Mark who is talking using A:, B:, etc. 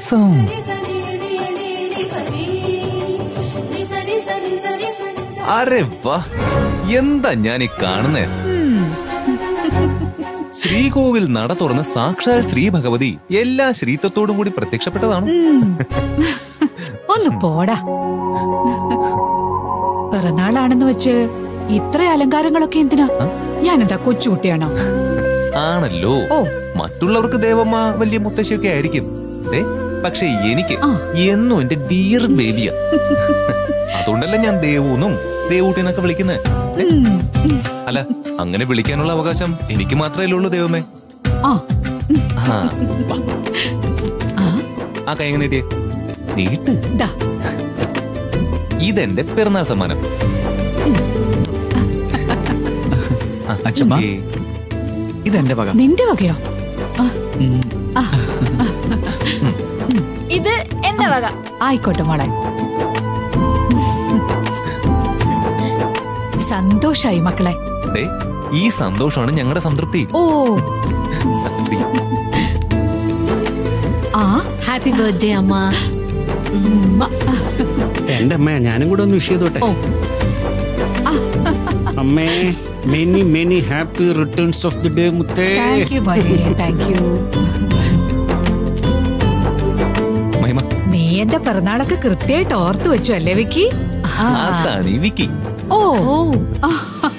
A: രസം അരെ വാ എന്താ ഞാൻ ഈ കാണുന്നേ ശ്രീകോവിൽ നട തുറന്ന് സാക്ഷാൽ ശ്രീ ഭഗവതി എല്ലാ ശ്രീത്വത്തോടും കൂടി പ്രത്യക്ഷപ്പെട്ടതാണ്
B: ഒന്ന് പോടാ പിറന്നാളാണെന്ന് വെച്ച് ഇത്ര അലങ്കാരങ്ങളൊക്കെ എന്തിനാ ഞാനെന്താ കൊച്ചുകുട്ടിയാണോ
A: ആണല്ലോ
B: ഓ.
A: മറ്റുള്ളവർക്ക് ദേവമ്മ വലിയ മുത്തശ്ശിയൊക്കെ ആയിരിക്കും ദേ, പക്ഷെ എനിക്ക്
B: ആ.
A: എന്നും എന്റെ ഡിയർ ബേബിയാ അതുകൊണ്ടല്ല ഞാൻ ദേവൂന്നും ദേവൂട്ടിന്നൊക്കെ വിളിക്കുന്നത് അല്ല അങ്ങനെ വിളിക്കാനുള്ള അവകാശം എനിക്ക് മാത്രമേ ഉള്ളൂ ദൈവമേ
B: ആ
A: ആ, വാ.
B: ആ
A: ആ കൈ അങ്ങ് നീട്ടിയേ നീട്ട്
B: ദാ
A: ഇതെന്റെ പിറന്നാൾ സമ്മാനം ആ,
C: അച്ഛമ്മ.
A: ഓക്കേ.
C: ഇതെന്റെ വക
B: നിന്റെ വകയോ
C: ഉം.
D: ഇത് എന്റെ വക
B: ആയിക്കോട്ടെ മോളെ സന്തോഷായി മക്കളെ
A: ദേ, ഈ സന്തോഷമാണ് ഞങ്ങളുടെ സംതൃപ്തി
B: ഓ
A: ദേ,
B: ആ
D: ഹാപ്പി ബർത്ത്ഡേ അമ്മ
B: ഉമ്മ.
E: എന്റെ അമ്മ ഞാനും കൂടെ ഒന്ന് വിഷ് ചെയ്തോട്ടെ
B: ഓ
E: അമ്മേ many many happy returns of the day മുത്തേ
B: താങ്ക് യു മോനെ താങ്ക് യു
A: മഹിമ
B: നീ എന്റെ പിറന്നാളൊക്കെ കൃത്യമായിട്ട് ഓർത്തു വെച്ചു അല്ലേ വിക്കി ആ.
A: അതാണ് ഈ വിക്കി
B: ഓ
D: ഓ
B: ആ.